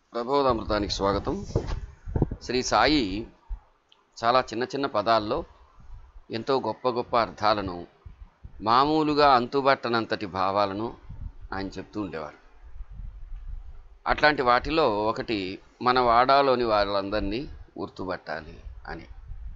ప్రబోధామృతానికి స్వాగతం శ్రీ సాయి చాలా చిన్న చిన్న పదాల్లో ఎంతో గొప్ప గొప్ప అర్థాలను మామూలుగా అంతుబట్టనంతటి భావాలను ఆయన చెప్తూ ఉండేవారు అట్లాంటి వాటిలో ఒకటి మన వాడాలోని వాళ్ళందరినీ గుర్తుపట్టాలి అని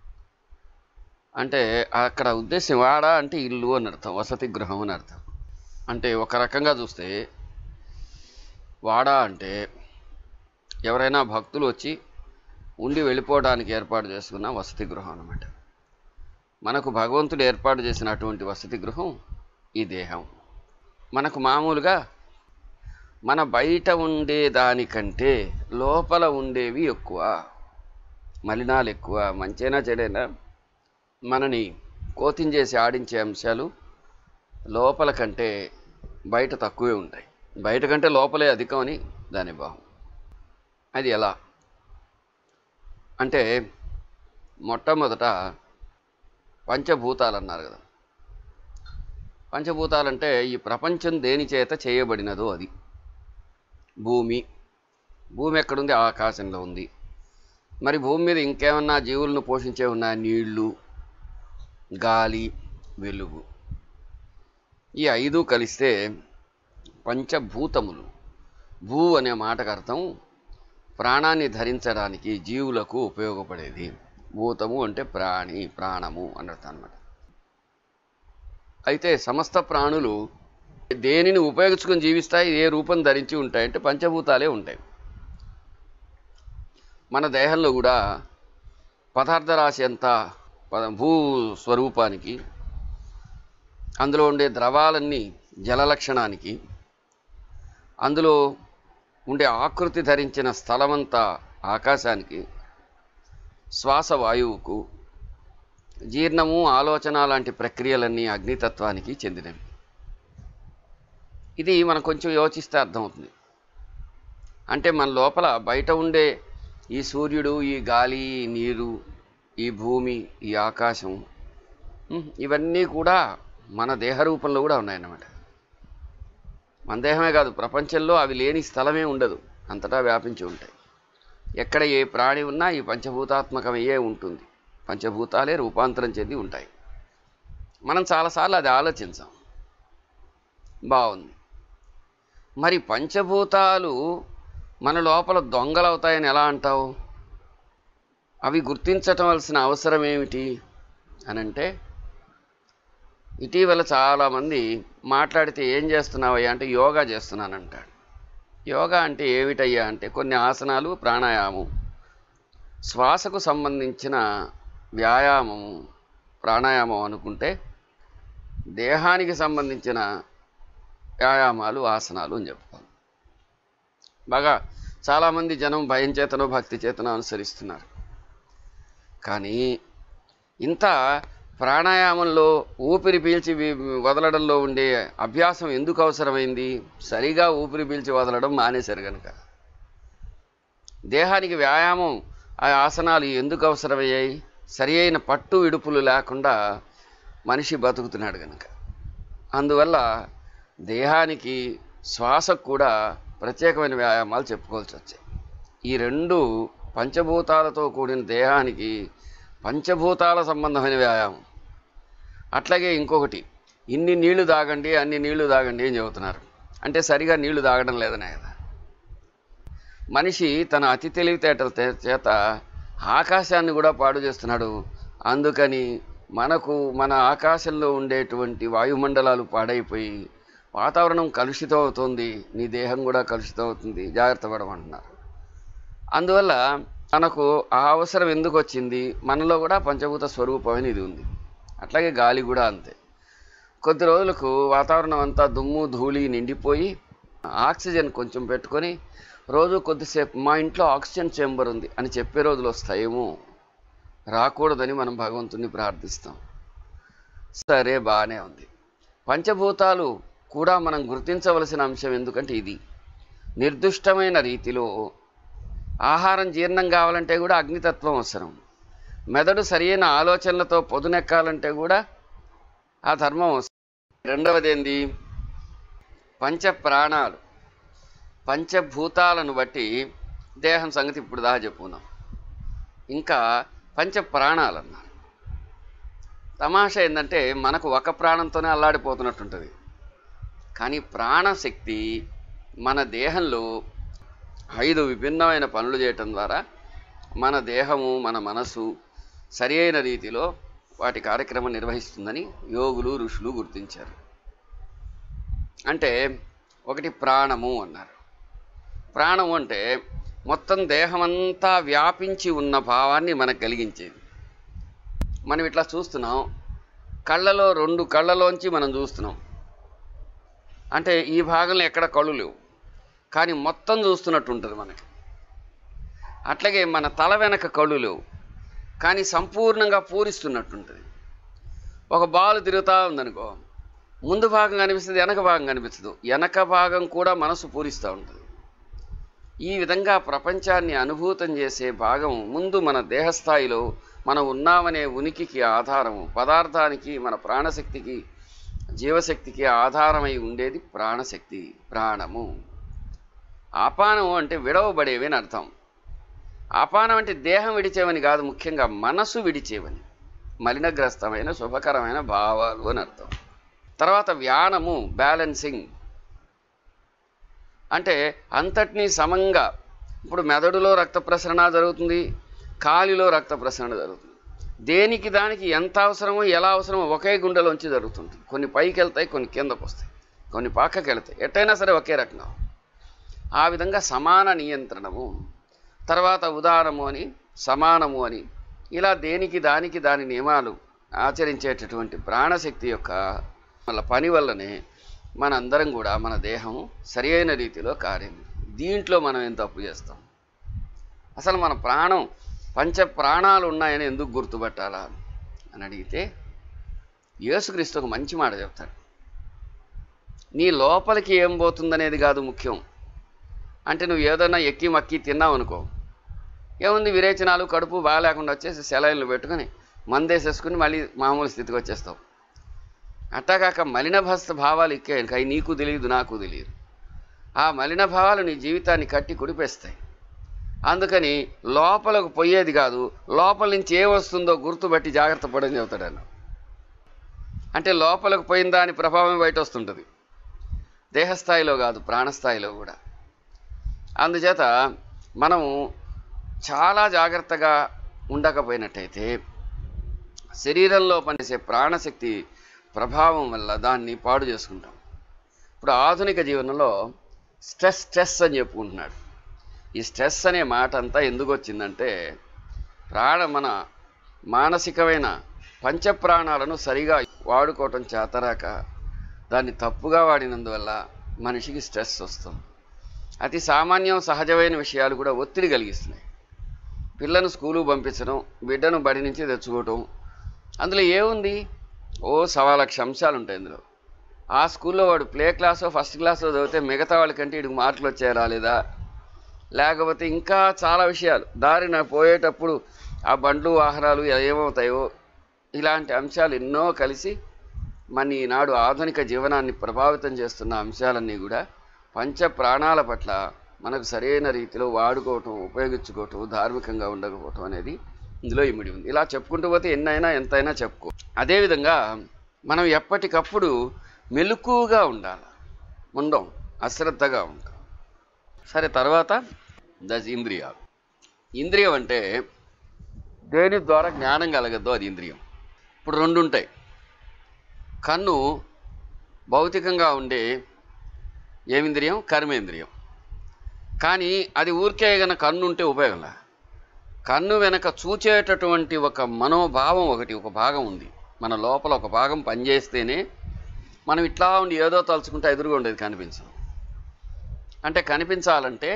అంటే అక్కడ ఉద్దేశం వాడ అంటే ఇల్లు అని అర్థం వసతి గృహం అని అర్థం అంటే ఒక రకంగా చూస్తే వాడ అంటే ఎవరైనా భక్తులు వచ్చి ఉండి వెళ్ళిపోవడానికి ఏర్పాటు చేసుకున్న వసతి గృహం అన్నమాట మనకు భగవంతుడు ఏర్పాటు చేసినటువంటి వసతి గృహం ఈ దేహం మనకు మామూలుగా మన బయట ఉండే దానికంటే లోపల ఉండేవి ఎక్కువ మలినాలు ఎక్కువ మంచైనా చెడైనా మనని కోతించేసి ఆడించే అంశాలు లోపల కంటే బయట తక్కువే ఉంటాయి బయట కంటే లోపలే అధికం అని దాని భావం అది ఎలా అంటే మొట్టమొదట పంచభూతాలు అన్నారు కదా పంచభూతాలంటే ఈ ప్రపంచం దేని చేత చేయబడినదో అది భూమి భూమి ఎక్కడుంది ఆకాశంలో ఉంది మరి భూమి మీద ఇంకేమన్నా జీవులను పోషించే ఉన్న నీళ్లు గాలి వెలుగు ఈ ఐదు కలిస్తే పంచభూతములు భూ అనే మాటకు అర్థం ప్రాణాన్ని ధరించడానికి జీవులకు ఉపయోగపడేది భూతము అంటే ప్రాణి ప్రాణము అని అర్థం అనమాట అయితే సమస్త ప్రాణులు దేనిని ఉపయోగించుకొని జీవిస్తాయి ఏ రూపం ధరించి ఉంటాయి అంటే పంచభూతాలే ఉంటాయి మన దేహంలో కూడా పదార్థ రాశి అంతా పద- భూ స్వరూపానికి అందులో ఉండే ద్రవాలన్నీ జల లక్షణానికి అందులో ఉండే ఆకృతి ధరించిన స్థలమంతా ఆకాశానికి శ్వాస వాయువుకు జీర్ణము ఆలోచన లాంటి ప్రక్రియలన్నీ అగ్నితత్వానికి చెందినవి ఇది మనం కొంచెం యోచిస్తే అర్థమవుతుంది అంటే మన లోపల బయట ఉండే ఈ సూర్యుడు ఈ గాలి ఈ నీరు ఈ భూమి ఈ ఆకాశం ఉమ్, ఇవన్నీ కూడా మన దేహ రూపంలో కూడా ఉన్నాయన్నమాట మన దేహమే కాదు ప్రపంచంలో అవి లేని స్థలమే ఉండదు అంతటా వ్యాపించి ఉంటాయి ఎక్కడ ఏ ప్రాణి ఉన్నా ఈ పంచభూతాత్మకమయ్యే ఉంటుంది పంచభూతాలే రూపాంతరం చెంది ఉంటాయి మనం చాలాసార్లు అది ఆలోచించాం బాగుంది మరి పంచభూతాలు మన లోపల దొంగలవుతాయని ఎలా అంటావు అవి గుర్తించటవలసిన అవసరం ఏమిటి అనంటే ఇటీవల చాలామంది మాట్లాడితే ఏం చేస్తున్నావయ్యా అంటే యోగా చేస్తున్నానంటాడు యోగా అంటే ఏమిటయ్యా అంటే కొన్ని ఆసనాలు ప్రాణాయామం శ్వాసకు సంబంధించిన వ్యాయామము ప్రాణాయామం అనుకుంటే దేహానికి సంబంధించిన వ్యాయామాలు ఆసనాలు అని చెప్తాను బాగా చాలామంది జనం భయం చేతనో భక్తి చేతనో అనుసరిస్తున్నారు కానీ ఇంత ప్రాణాయామంలో ఊపిరి పీల్చి వి- వదలడంలో ఉండే అభ్యాసం ఎందుకు అవసరమైంది సరిగా ఊపిరి పీల్చి వదలడం మానేశారు కనుక దేహానికి వ్యాయామం ఆ ఆసనాలు ఎందుకు అవసరమయ్యాయి సరి అయిన పట్టు విడుపులు లేకుండా మనిషి బతుకుతున్నాడు కనుక అందువల్ల దేహానికి శ్వాసకు కూడా ప్రత్యేకమైన వ్యాయామాలు చెప్పుకోవాల్సి వచ్చాయి ఈ రెండు పంచభూతాలతో కూడిన దేహానికి పంచభూతాల సంబంధమైన వ్యాయామం అట్లాగే ఇంకొకటి ఇన్ని నీళ్లు తాగండి అన్ని నీళ్లు తాగండి అని చెబుతున్నారు అంటే సరిగా నీళ్లు తాగడం లేదనే కదా మనిషి తన అతి తెలివితేటల తే- చేత ఆకాశాన్ని కూడా పాడు చేస్తున్నాడు అందుకని మనకు మన ఆకాశంలో ఉండేటువంటి వాయుమండలాలు పాడైపోయి వాతావరణం కలుషితం అవుతుంది నీ దేహం కూడా కలుషితం అవుతుంది జాగ్రత్త పడమంటున్నారు అందువల్ల మనకు ఆ అవసరం ఎందుకు వచ్చింది మనలో కూడా పంచభూత స్వరూపమైన ఇది ఉంది అట్లాగే గాలి కూడా అంతే కొద్ది రోజులకు వాతావరణం అంతా దుమ్ము ధూళి నిండిపోయి ఆక్సిజన్ కొంచెం పెట్టుకొని రోజు కొద్దిసేపు మా ఇంట్లో ఆక్సిజన్ చేంబర్ ఉంది అని చెప్పే రోజులు వస్తాయేమో రాకూడదని మనం భగవంతుని ప్రార్థిస్తాం సరే బాగానే ఉంది పంచభూతాలు కూడా మనం గుర్తించవలసిన అంశం ఎందుకంటే ఇది నిర్దిష్టమైన రీతిలో ఆహారం జీర్ణం కావాలంటే కూడా అగ్నితత్వం అవసరం మెదడు సరైన ఆలోచనలతో పొదునెక్కాలంటే కూడా ఆ ధర్మం అవసరం రెండవది ఏంది పంచ ప్రాణాలు పంచభూతాలను బట్టి దేహం సంగతి ఇప్పుడు దాకా చెప్పుకున్నాం ఇంకా పంచ ప్రాణాలు అన్నారు తమాషా ఏంటంటే మనకు ఒక ప్రాణంతోనే అల్లాడిపోతున్నట్టుంటుంది కానీ ప్రాణశక్తి మన దేహంలో ఐదు విభిన్నమైన పనులు చేయటం ద్వారా మన దేహము మన మనసు సరి అయిన రీతిలో వాటి కార్యక్రమం నిర్వహిస్తుందని యోగులు ఋషులు గుర్తించారు అంటే ఒకటి ప్రాణము అన్నారు ప్రాణము అంటే మొత్తం దేహమంతా వ్యాపించి ఉన్న భావాన్ని మనకు కలిగించేది మనం ఇట్లా చూస్తున్నాం కళ్ళలో రెండు కళ్ళలోంచి మనం చూస్తున్నాం అంటే ఈ భాగంలో ఎక్కడ కళ్ళు లేవు కానీ మొత్తం చూస్తున్నట్టు ఉంటుంది మనకి అట్లాగే మన తల వెనక కళ్ళు లేవు కానీ సంపూర్ణంగా పూరిస్తున్నట్టుంటుంది ఒక బాల్ తిరుగుతూ ఉందనుకో ముందు భాగం కనిపిస్తుంది వెనక భాగం కనిపించదు వెనక భాగం కూడా మనసు పూరిస్తూ ఉంటుంది ఈ విధంగా ప్రపంచాన్ని అనుభూతం చేసే భాగం ముందు మన దేహస్థాయిలో మనం ఉన్నామనే ఉనికికి ఆధారము పదార్థానికి మన ప్రాణశక్తికి జీవశక్తికి ఆధారమై ఉండేది ప్రాణశక్తి ప్రాణము ఆపానము అంటే విడవబడేవి అని అర్థం ఆపానం అంటే దేహం విడిచేవని కాదు ముఖ్యంగా మనసు విడిచేవని మలినగ్రస్తమైన శుభకరమైన భావాలు అని అర్థం తర్వాత వ్యానము బ్యాలెన్సింగ్ అంటే అంతటినీ సమంగా ఇప్పుడు మెదడులో రక్త ప్రసరణ జరుగుతుంది కాలిలో రక్త ప్రసరణ జరుగుతుంది దేనికి దానికి ఎంత అవసరమో ఎలా అవసరమో ఒకే గుండెలోంచి జరుగుతుంది కొన్ని పైకి వెళ్తాయి కొన్ని కిందకు వస్తాయి కొన్ని పక్కకి వెళ్తాయి ఎట్టయినా సరే ఒకే రకంగా ఆ విధంగా సమాన నియంత్రణము తర్వాత ఉదారము అని సమానము అని ఇలా దేనికి దానికి దాని నియమాలు ఆచరించేటటువంటి ప్రాణశక్తి యొక్క వాళ్ళ పని వల్లనే మనందరం కూడా మన దేహం సరి అయిన రీతిలో కార్యం దీంట్లో మనం ఏం తప్పు చేస్తాం అసలు మన ప్రాణం పంచ ప్రాణాలు ఉన్నాయని ఎందుకు గుర్తుపట్టాలా అని అడిగితే యేసుక్రీస్తు ఒక మంచి మాట చెప్తాడు నీ లోపలికి ఏం పోతుందనేది కాదు ముఖ్యం అంటే నువ్వు ఏదైనా ఎక్కి మక్కి తిన్నావు అనుకో ఏముంది విరేచనాలు కడుపు బాగా లేకుండా వచ్చేసి సెలైన్లు పెట్టుకొని మందేసేసుకుని మళ్ళీ మామూలు స్థితికి వచ్చేస్తావు అట్టాకాక మలిన భస్త భావాలు ఎక్కాయి అవి నీకు తెలియదు నాకు తెలియదు ఆ మలిన భావాలు నీ జీవితాన్ని కట్టి కుడిపేస్తాయి అందుకని లోపలకు పోయేది కాదు లోపల నుంచి ఏ వస్తుందో గుర్తుపట్టి జాగ్రత్త పడని చెబుతాడు ఆయన అంటే లోపలకు పోయిన దాని ప్రభావం బయట వస్తుంటుంది దేహస్థాయిలో కాదు ప్రాణస్థాయిలో కూడా అందుచేత మనము చాలా జాగ్రత్తగా ఉండకపోయినట్టయితే శరీరంలో పనిచేసే ప్రాణశక్తి ప్రభావం వల్ల దాన్ని పాడు చేసుకుంటాం ఇప్పుడు ఆధునిక జీవనంలో స్ట్రెస్ స్ట్రెస్ అని చెప్పుకుంటున్నాడు ఈ స్ట్రెస్ అనే మాట అంతా ఎందుకు వచ్చిందంటే ప్రాణ మన మానసికమైన పంచప్రాణాలను సరిగా వాడుకోవటం చేతరాక దాన్ని తప్పుగా వాడినందువల్ల మనిషికి స్ట్రెస్ వస్తుంది అతి సామాన్యం సహజమైన విషయాలు కూడా ఒత్తిడి కలిగిస్తున్నాయి పిల్లను స్కూలుకు పంపించడం బిడ్డను బడి నుంచి తెచ్చుకోవటం అందులో ఏముంది ఓ సవా లక్ష అంశాలు ఉంటాయి ఇందులో ఆ స్కూల్లో వాడు ప్లే క్లాసో ఫస్ట్ క్లాస్లో చదివితే మిగతా వాళ్ళకంటే ఇడికి మార్కులు వచ్చాయా రాలేదా లేకపోతే ఇంకా చాలా విషయాలు దారిన పోయేటప్పుడు ఆ బండ్లు వాహనాలు ఏమవుతాయో ఇలాంటి అంశాలు ఎన్నో కలిసి మన ఈనాడు ఆధునిక జీవనాన్ని ప్రభావితం చేస్తున్న అంశాలన్నీ కూడా పంచ ప్రాణాల పట్ల మనకు సరైన రీతిలో వాడుకోవటం ఉపయోగించుకోవటం ధార్మికంగా ఉండకపోవటం అనేది ఇందులో ఇమిడి ఉంది ఇలా చెప్పుకుంటూ పోతే ఎన్నైనా ఎంతైనా చెప్పుకో అదేవిధంగా మనం ఎప్పటికప్పుడు మెలకుగా ఉండాలి ఉండం అశ్రద్ధగా ఉంటాం సరే తర్వాత దశ ఇంద్రియాలు ఇంద్రియం అంటే దేని ద్వారా జ్ఞానం కలగద్దో అది ఇంద్రియం ఇప్పుడు రెండు ఉంటాయి కన్ను భౌతికంగా ఉండే ఏమింద్రియం కర్మేంద్రియం కానీ అది ఊరికే గన కన్ను ఉంటే ఉపయోగంలా కన్ను వెనక చూచేటటువంటి ఒక మనోభావం ఒకటి ఒక భాగం ఉంది మన లోపల ఒక భాగం పనిచేస్తేనే మనం ఇట్లా ఉండి ఏదో తలుచుకుంటే ఎదురుగా ఉండేది కనిపించదు అంటే కనిపించాలంటే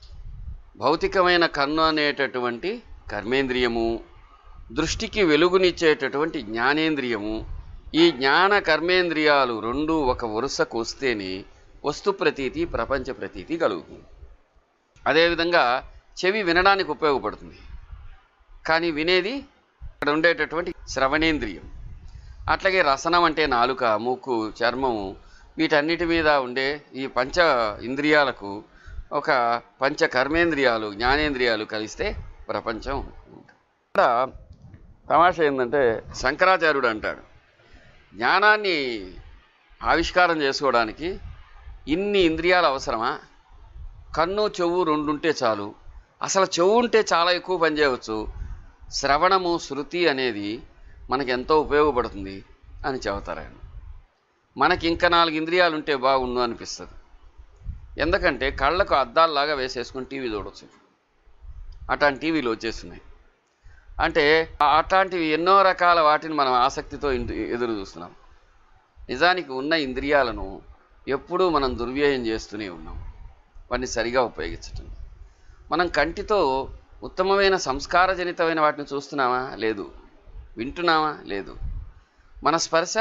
భౌతికమైన కన్ను అనేటటువంటి కర్మేంద్రియము దృష్టికి వెలుగునిచ్చేటటువంటి జ్ఞానేంద్రియము ఈ జ్ఞాన కర్మేంద్రియాలు రెండు ఒక వరుసకు వస్తేనే వస్తు ప్రతీతి ప్రపంచ ప్రతీతి కలుగుతుంది అదేవిధంగా చెవి వినడానికి ఉపయోగపడుతుంది కానీ వినేది ఇక్కడ ఉండేటటువంటి శ్రవణేంద్రియం అట్లాగే రసనం అంటే నాలుక ముక్కు చర్మము వీటన్నిటి మీద ఉండే ఈ పంచ ఇంద్రియాలకు ఒక పంచ కర్మేంద్రియాలు జ్ఞానేంద్రియాలు కలిస్తే ప్రపంచం ఉంటుంది ఇక్కడ తమాషా ఏంటంటే శంకరాచార్యుడు అంటాడు జ్ఞానాన్ని ఆవిష్కారం చేసుకోవడానికి ఇన్ని ఇంద్రియాలు అవసరమా కన్ను చెవు రెండుంటే చాలు అసలు చెవు ఉంటే చాలా ఎక్కువ పనిచేయవచ్చు శ్రవణము శృతి అనేది మనకి ఎంతో ఉపయోగపడుతుంది అని చెబుతారు ఆయన మనకి ఇంకా నాలుగు ఇంద్రియాలు ఉంటే బాగుండు అనిపిస్తుంది ఎందుకంటే కళ్ళకు అద్దాల్లాగా వేసేసుకుని టీవీ చూడవచ్చు అట్లాంటి టీవీలు వచ్చేస్తున్నాయి అంటే ఆ- అట్లాంటివి ఎన్నో రకాల వాటిని మనం ఆసక్తితో ఇంటి ఎదురు చూస్తున్నాం నిజానికి ఉన్న ఇంద్రియాలను ఎప్పుడూ మనం దుర్వ్యయం చేస్తూనే ఉన్నాం వాటిని సరిగా ఉపయోగించటం మనం కంటితో ఉత్తమమైన సంస్కారజనితమైన వాటిని చూస్తున్నామా లేదు వింటున్నామా లేదు మన స్పర్శ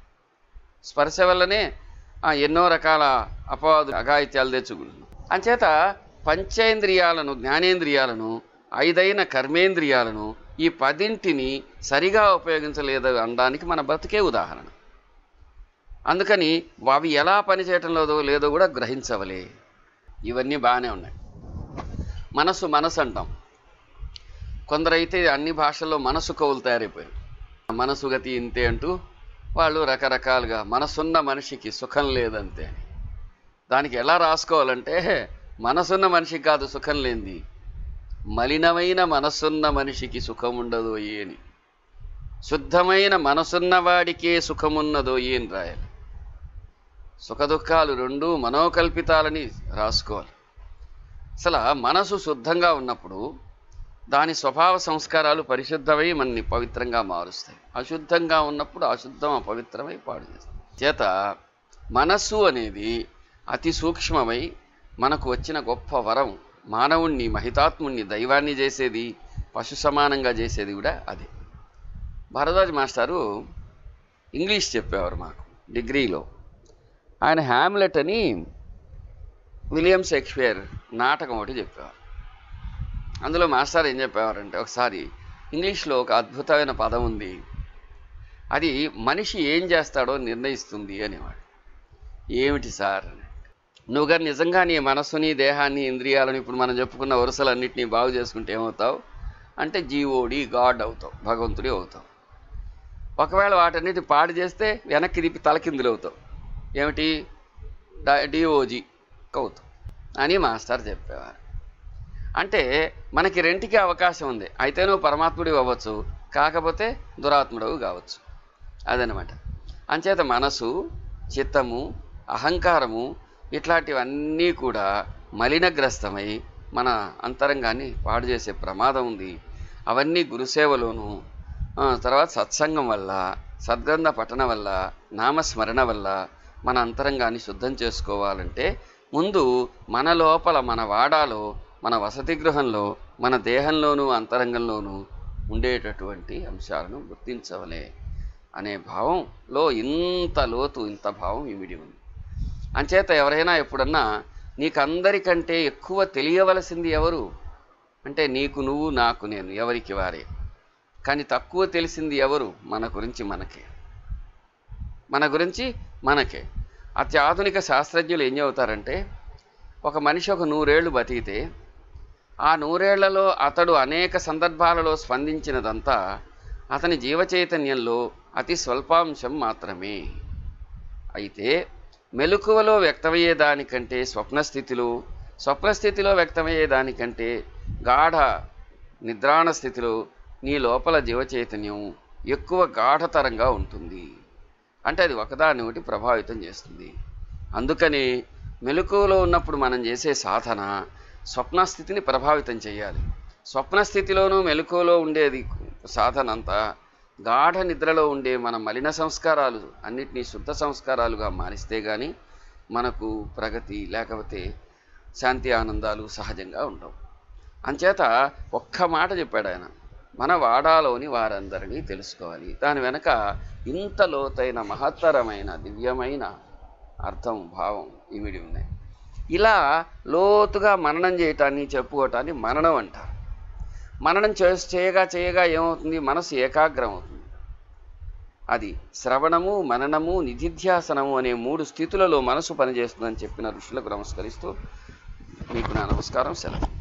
స్పర్శ వల్లనే ఆ, ఎన్నో రకాల అపవాదు అఘాయిత్యాలు తెచ్చుకుంటున్నాం అంచేత పంచేంద్రియాలను జ్ఞానేంద్రియాలను ఐదైన కర్మేంద్రియాలను ఈ పదింటిని సరిగా ఉపయోగించలేదు అనడానికి మన బ్రతికే ఉదాహరణ అందుకని అవి ఎలా పనిచేయటం లేదో లేదో కూడా గ్రహించవలే ఇవన్నీ బాగానే ఉన్నాయి మనసు మనసు అంటాం కొందరైతే అన్ని భాషల్లో మనసు కవులు తయారైపోయారు మనసు గతి ఇంతే అంటూ వాళ్ళు రకరకాలుగా మనసున్న మనిషికి సుఖం లేదంతే అని దానికి ఎలా రాసుకోవాలంటే మనసున్న మనిషికి కాదు సుఖం లేనిది మలినమైన మనసున్న మనిషికి సుఖం ఉండదు అని శుద్ధమైన మనసున్న వాడికే సుఖమున్నదో అని రాయాలి సుఖదుఖాలు రెండు మనోకల్పితాలని రాసుకోవాలి అసలు మనసు శుద్ధంగా ఉన్నప్పుడు దాని స్వభావ సంస్కారాలు పరిశుద్ధమై మనని పవిత్రంగా మారుస్తాయి అశుద్ధంగా ఉన్నప్పుడు అశుద్ధం అపవిత్రమై పాడు చేస్తాయి చేత మనస్సు అనేది అతి సూక్ష్మమై మనకు వచ్చిన గొప్ప వరం మానవుణ్ణి మహితాత్ముణ్ణి దైవాన్ని చేసేది పశు సమానంగా చేసేది కూడా అదే భరద్వాజ్ మాస్టారు ఇంగ్లీష్ చెప్పేవారు మాకు డిగ్రీలో ఆయన హ్యామ్లెట్ అని విలియం షేక్స్పియర్ నాటకం ఒకటి చెప్పేవారు అందులో మాస్టర్ ఏం చెప్పేవారంటే ఒకసారి ఇంగ్లీష్లో ఒక అద్భుతమైన పదం ఉంది అది మనిషి ఏం చేస్తాడో నిర్ణయిస్తుంది అనేవాడు ఏమిటి సార్ అని నువ్వు గారు నిజంగా నీ మనస్సుని దేహాన్ని ఇంద్రియాలను ఇప్పుడు మనం చెప్పుకున్న వరుసలన్నింటినీ బాగు చేసుకుంటే ఏమవుతావు అంటే జీవోడి గాడ్ అవుతావు భగవంతుడి అవుతావు ఒకవేళ వాటన్నిటి పాడు చేస్తే వెనక్కి తిప్పి తలకిందులు అవుతావు ఏమిటి డిఓజీ అవుతావు అని మాస్టర్ చెప్పేవారు అంటే మనకి రెంటికి అవకాశం ఉంది అయితే నువ్వు పరమాత్ముడి అవ్వచ్చు కాకపోతే దురాత్ముడవు కావచ్చు అదనమాట అంచేత మనసు చిత్తము అహంకారము ఇట్లాంటివన్నీ కూడా మలినగ్రస్తమై మన అంతరంగాన్ని పాడు చేసే ప్రమాదం ఉంది అవన్నీ గురుసేవలోను ఆ, తర్వాత సత్సంగం వల్ల సద్గ్రంథ పఠన వల్ల నామస్మరణ వల్ల మన అంతరంగాన్ని శుద్ధం చేసుకోవాలంటే ముందు మన లోపల మన వాడాలో మన వసతి గృహంలో మన దేహంలోనూ అంతరంగంలోనూ ఉండేటటువంటి అంశాలను గుర్తించవలే అనే భావంలో ఇంత లోతు ఇంత భావం ఇమిడి ఉంది అంచేత ఎవరైనా ఎప్పుడన్నా నీకందరికంటే ఎక్కువ తెలియవలసింది ఎవరు అంటే నీకు నువ్వు నాకు నేను ఎవరికి వారే కానీ తక్కువ తెలిసింది ఎవరు మన గురించి మనకే మన గురించి మనకే అత్యాధునిక శాస్త్రజ్ఞులు ఏం చెబుతారంటే ఒక మనిషి ఒక నూరేళ్లు బతికితే ఆ నూరేళ్లలో అతడు అనేక సందర్భాలలో స్పందించినదంతా అతని జీవచైతన్యంలో అతి స్వల్పాంశం మాత్రమే అయితే మెలకువలో వ్యక్తమయ్యే దానికంటే స్వప్నస్థితిలో స్వప్నస్థితిలో వ్యక్తమయ్యే దానికంటే గాఢ నిద్రాణ స్థితిలో నీ లోపల జీవచైతన్యం ఎక్కువ గాఢతరంగా ఉంటుంది అంటే అది ఒకదాన్ని ఒకటి ప్రభావితం చేస్తుంది అందుకని మెలకువలో ఉన్నప్పుడు మనం చేసే సాధన స్వప్నస్థితిని ప్రభావితం చేయాలి స్వప్నస్థితిలోనూ మెలకువలో ఉండేది సాధన అంతా గాఢ నిద్రలో ఉండే మన మలిన సంస్కారాలు అన్నిటినీ శుద్ధ సంస్కారాలుగా మారిస్తే కానీ మనకు ప్రగతి లేకపోతే శాంతి ఆనందాలు సహజంగా ఉండవు అంచేత ఒక్క మాట చెప్పాడు ఆయన మన వాడాలోని వారందరినీ తెలుసుకోవాలి దాని వెనక ఇంత లోతైన మహత్తరమైన దివ్యమైన అర్థం భావం ఇమిడి ఉన్నాయి ఇలా లోతుగా మననం చేయటాన్ని చెప్పుకోవటాన్ని మననం అంటారు మననం చే చేయగా చేయగా ఏమవుతుంది మనసు ఏకాగ్రం అవుతుంది అది శ్రవణము మననము నిధిధ్యాసనము అనే మూడు స్థితులలో మనసు పనిచేస్తుందని చెప్పిన ఋషులకు నమస్కరిస్తూ మీకు నా నమస్కారం సెలవు